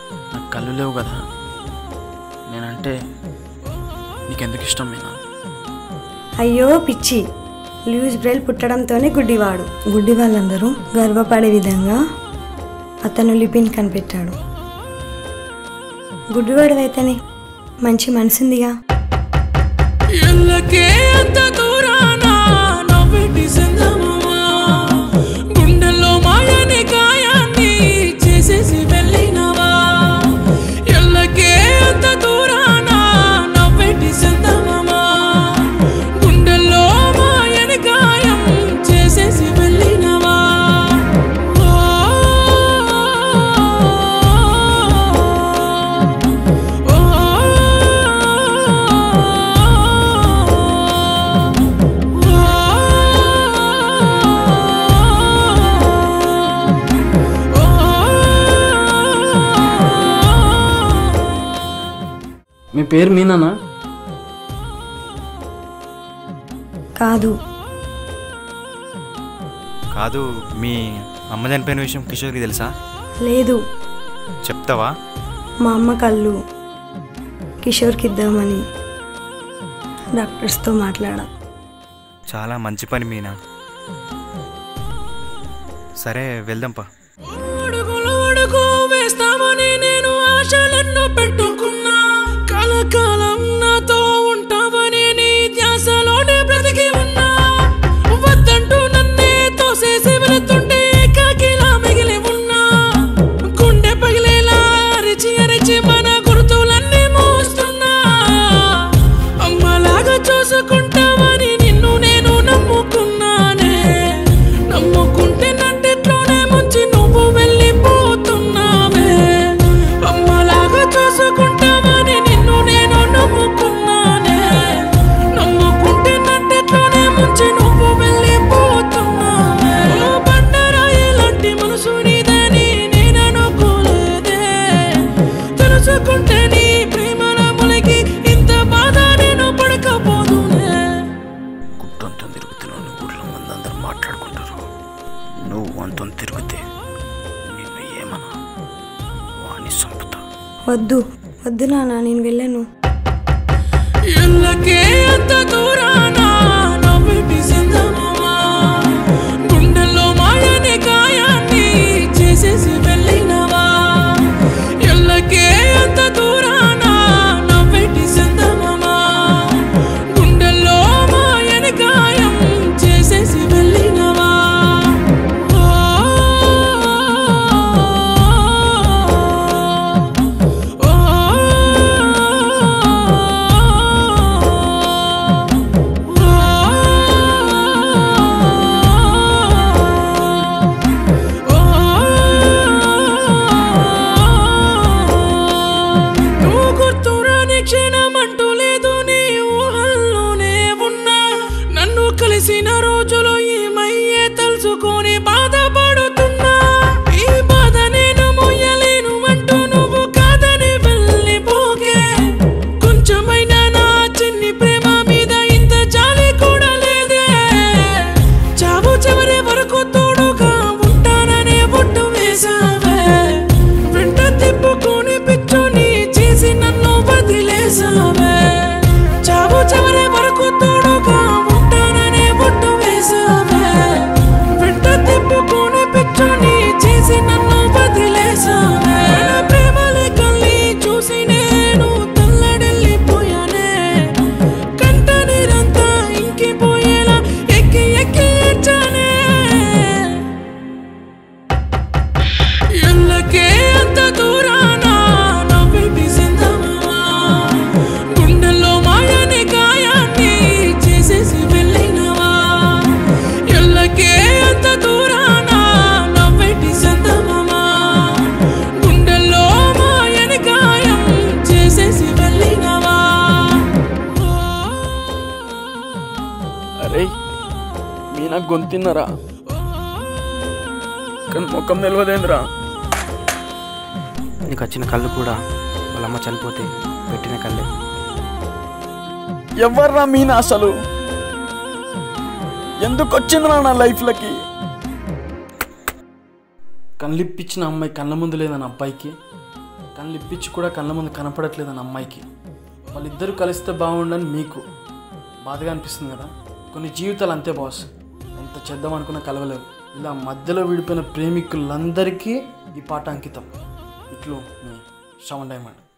నాకు కళ్ళు లేవు కదా నేనంటే నీకెందుకు ఇష్టం మీనా అయ్యో పిచ్చి లూయిస్ బ్రెల్ పుట్టడంతోనే గుడ్డివాడు గుడ్డి వాళ్ళందరూ గర్వపడే విధంగా అతను లిపిన్ కనిపెట్టాడు గుడ్డివాడివైతేనే మంచి మనసుందిగా ఎల్లకే అంత దూరాన నవ్వెటి సందమమా గుండెల్లో మాయని గాయాన్ని చేసేసి వెళ్ళినవా ఎల్లకే అంత దూరాన నవ్వెటి సందమమా గుండెల్లో మాయని గాయం చేసేసి వెళ్ళినవా ఓ మీ పేరు మీనానా కాదు కాదు మీ అమ్మ చనిపోయిన విషయం కిషోర్కి తెలుసా లేదు చెప్తావా మా అమ్మ కళ్ళు కిషోర్కి ఇద్దామని డాక్టర్స్తో మాట్లాడా చాలా మంచి పని మీనా సరే వెళ్దాంపా అడుగులు అడుగు వేస్తామని నేను ఆశలెన్నో పెట్టుకున్నా కలకాలం నాతో ఉంటావని నీ ధ్యాసలోనే బ్రతికి ఉన్నా వద్దంటూ నన్నే తోసేసి వెళుతుంటే ఏకాకిలా మిగిలి ఉన్నా గుండె పగిలేలా అరిచి అరిచి మన గుర్తులన్నీ మోస్తున్నా అమ్మలాగా చూసుకుంటావని నిన్ను నేను నమ్ముకున్నానే నమ్ముకుంటే నన్నిట్లోనే ముంచి నువ్వు వెళ్ళిపోతున్నావే అమ్మలాగా చూసుకుంటావని నిన్ను నేను నమ్ముకున్నానే నమ్ముకుంటే నన్నిట్లోనే ముంచి నువ్వు వెళ్ళిపోతున్నావే ఓ బండరాయి లాంటి మనసు నీదని నేను అనుకోలేదే తెలుసుకుంటే నీ ప్రేమల ములిగి ఇంత బాధ నేను పడకపోదునే గుట్టంతో తిరుగుతున్నావు ఊర్లో మంది అందరూ మాట్లాడుకుంటారు నువ్వు అంతం తిరిగితే నిన్ను ఏమన్నా వాణ్ణి చంపుతా వద్దు వద్దు నాన్న నేను వెళ్ళను ఎల్లకే అంత దూరాన నవ్వెటి సందమమా గుండెల్లో మాయని గాయాన్ని చేసేసి వెళ్ళినవా ఎల్లకే అంత దూరాన నవ్వెటి సందమమా గుండెల్లో మాయని గాయం చేసేసి వెళ్ళినవా ఓ నువ్వు గుర్తురాని క్షణమంటూ లేదు నీ ఊహల్లోనే ఉన్నా నన్ను కలిసిన రోజులు ఏమయ్యే తలుచుకొని బాధపడుతున్నా ఈ బాధ నేను మొయ్యలేను అంటూ నువ్వు కాదని వెళ్ళిపోకే కొంచెమైనా నా చిన్ని ప్రేమ మీద ఇంత జాలి కూడా లేదే చావు చివరి వరకు తోడుగా ఉంటాననే ఒట్టు వేసావే వెంట తిప్పుకొని పిచ్చుని చేసి నన్ను వదిలేసావే చావు చివరి వరకు తోడుగా ఉంటాననే ఒట్టు వేసావే వెంట తిప్పుకొని పిచ్చుని చేసి నన్ను వదిలేసావే మన ప్రేమల కళ్ళి చూసి నేను తల్లడిల్లిపోయానే కంట నీరంతా ఇంకిపోయేలా ఎక్కి ఎక్కి ఏడ్చానే ఎల్లకే అంత దూరాన నవ్వెటి సింధమమా గుండెల్లో మాయని గాయాన్ని చేసేసి వెళ్ళినవా ఎల్లకే అంత దూరాన నవ్వెటి సింధమమా గుండెల్లో మాయని గాయం చేసేసి వెళ్ళినవా అరే మీనా గొంతిన్నరా కానీ ముఖం నిలవదేంద్రా నీకు వచ్చిన కళ్ళు కూడా వాళ్ళ అమ్మ చనిపోతే పెట్టిన కళ్ళే ఎవర్రా మీనా అసలు ఎందుకు వచ్చిందిరా నా లైఫ్లకి కళ్ళిప్పించిన అమ్మాయి కళ్ళ ముందు లేదని అబ్బాయికి కళ్ళు ఇప్పించి కూడా కళ్ళ ముందు కనపడట్లేదని అమ్మాయికి వాళ్ళిద్దరూ కలిస్తే బాగుండని మీకు బాధగా అనిపిస్తుంది కదా కొన్ని జీవితాలు అంతే బాస్ ఎంత చేద్దాం అనుకున్నా కలవలేవు ఇలా మధ్యలో విడిపోయిన ప్రేమికులందరికీ ఈ పాట అంకితం ఇట్లు మీ శ్రవణ్ డైమండ్